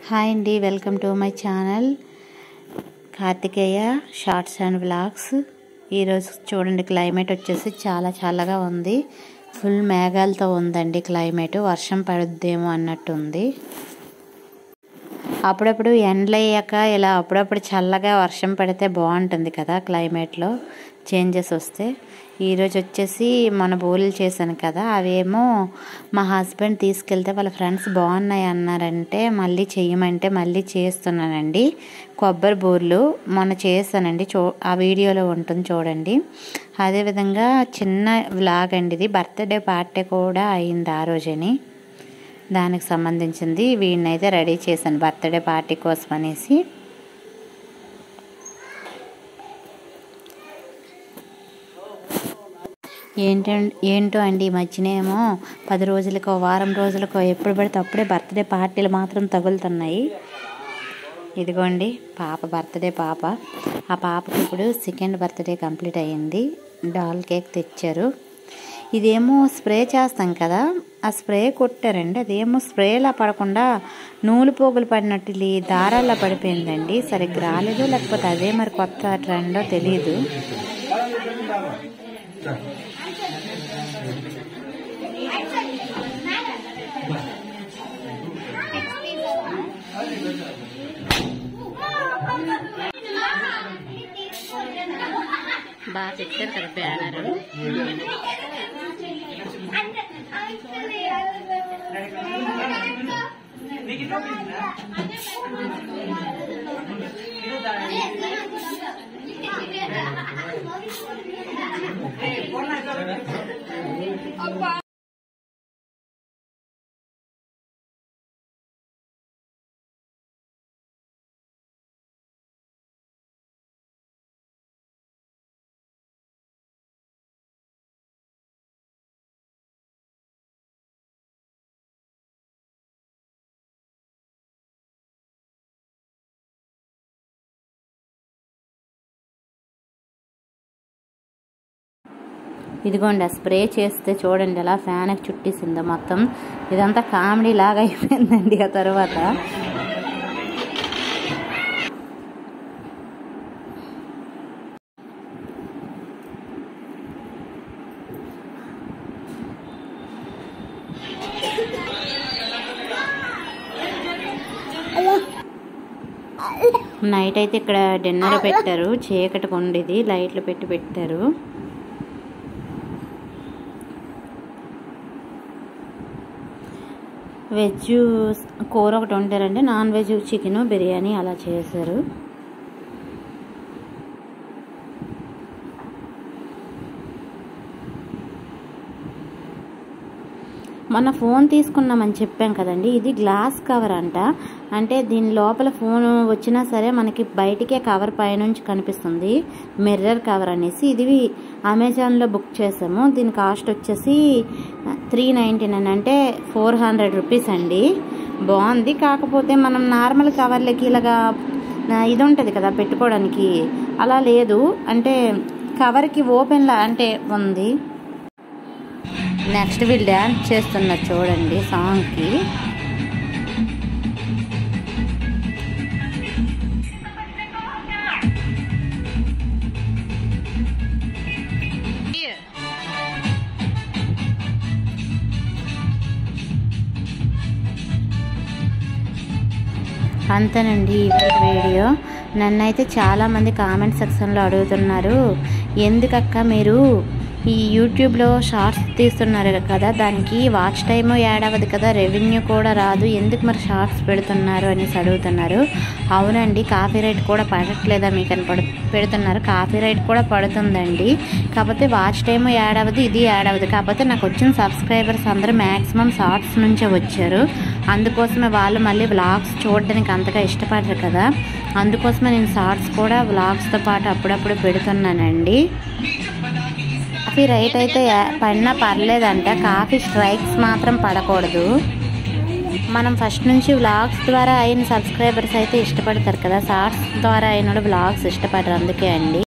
hi అండి welcome to my channel Karthikeya shorts and vlogs ఈరోజు చూడండి క్లైమేట్ వచ్చేసి చాలా చల్లగా ఉంది ఫుల్ మేఘాలతో ఉందండి క్లైమేట్ వర్షం పడుద్దేమో అన్నట్టు ఉంది అప్పుడప్పుడు ఎండలు అయ్యాక ఇలా అప్పుడప్పుడు చల్లగా వర్షం పడితే బాగుంటుంది కదా క్లైమేట్లో చేంజెస్ వస్తే ఈరోజు వచ్చేసి మన బూరెలు చేశాను కదా అవేమో మా హస్బెండ్ తీసుకెళ్తే వాళ్ళ ఫ్రెండ్స్ బాగున్నాయి అన్నారంటే మళ్ళీ చేయమంటే మళ్ళీ చేస్తున్నానండి కొబ్బరి బూరెలు మొన్న చేస్తానండి చూ ఆ వీడియోలో ఉంటుంది చూడండి అదేవిధంగా చిన్న వ్లాగ్ అండి ఇది బర్త్డే పార్టీ కూడా అయింది ఆ రోజని దానికి సంబంధించింది వీడినైతే రెడీ చేశాను బర్త్డే పార్టీ కోసం అనేసి ఏంటో ఏంటో అండి ఈ మధ్యనేమో పది రోజులకో వారం రోజులకో ఎప్పుడు పడితే అప్పుడే బర్త్డే పార్టీలు మాత్రం తగులుతున్నాయి ఇదిగోండి పాప బర్త్డే పాప ఆ పాపకి ఇప్పుడు సెకండ్ బర్త్డే కంప్లీట్ అయ్యింది డాల్ కేక్ తెచ్చారు ఇదేమో స్ప్రే చేస్తాం కదా ఆ స్ప్రే కొట్టారండి అదేమో స్ప్రేలా పడకుండా నూలు పోగులు పడినట్టు దారాల్లో పడిపోయిందండి సరిగ్గా రాలేదు లేకపోతే అదే మరి కొత్త ట్రెండో తెలియదు బాగా పెట్టారు కదా బ్యానర్ ఇదిగోండి ఆ స్ప్రే చేస్తే చూడండి ఎలా ఫ్యాన్కి చుట్టేసిందో మొత్తం ఇదంతా కామెడీ లాగా అయిపోయిందండి ఆ తర్వాత నైట్ అయితే ఇక్కడ డిన్నర్ పెట్టారు చీకటి కొండిది లైట్లు పెట్టి పెట్టారు వెజ్ కూర ఒకటి వండారండి నాన్ వెజ్ చికెన్ బిర్యానీ అలా చేశారు మొన్న ఫోన్ తీసుకున్నామని చెప్పాం కదండి ఇది గ్లాస్ కవర్ అంట అంటే దీని లోపల ఫోన్ వచ్చినా సరే మనకి బయటికే కవర్ పైనుంచి కనిపిస్తుంది మిర్రర్ కవర్ అనేసి ఇది అమెజాన్లో బుక్ చేసాము దీని కాస్ట్ వచ్చేసి త్రీ నైంటీ నైన్ అంటే ఫోర్ హండ్రెడ్ రూపీస్ అండి బాగుంది కాకపోతే మనం నార్మల్ కవర్లకి ఇలాగా ఇది ఉంటుంది కదా పెట్టుకోవడానికి అలా లేదు అంటే కవర్కి ఓపెన్లా అంటే ఉంది నెక్స్ట్ వీళ్ళు డ్యాన్స్ చేస్తున్నారు చూడండి సాంగ్కి అంతేనండి ఈ వీడియో నన్నైతే చాలామంది కామెంట్ సెక్షన్లో అడుగుతున్నారు ఎందుకక్క మీరు ఈ యూట్యూబ్లో షార్ట్స్ తీస్తున్నారు కదా దానికి వాచ్ టైమ్ యాడ్ అవ్వదు కదా రెవెన్యూ కూడా రాదు ఎందుకు మరి షార్ట్స్ పెడుతున్నారు అనేసి అడుగుతున్నారు అవునండి కాఫీ రైట్ కూడా పడట్లేదా మీకు అని పడు పెడుతున్నారు కాఫీ రైట్ కూడా పడుతుందండి కాకపోతే వాచ్ టైమ్ యాడ్ అవ్వదు ఇది యాడ్ అవ్వదు కాకపోతే నాకు వచ్చిన సబ్స్క్రైబర్స్ అందరూ మ్యాక్సిమం షార్ట్స్ నుంచే వచ్చారు అందుకోసమే వాళ్ళు మళ్ళీ వ్లాగ్స్ చూడడానికి అంతగా ఇష్టపడరు కదా అందుకోసమే నేను షార్ట్స్ కూడా వ్లాగ్స్తో పాటు అప్పుడప్పుడు పెడుతున్నానండి కాఫీ రైట్ అయితే పడినా పర్లేదంట కాఫీ స్ట్రైక్స్ మాత్రం పడకూడదు మనం ఫస్ట్ నుంచి వ్లాగ్స్ ద్వారా అయిన సబ్స్క్రైబర్స్ అయితే ఇష్టపడతారు కదా షార్ట్స్ ద్వారా అయిన వ్లాగ్స్ ఇష్టపడరు అందుకే అండి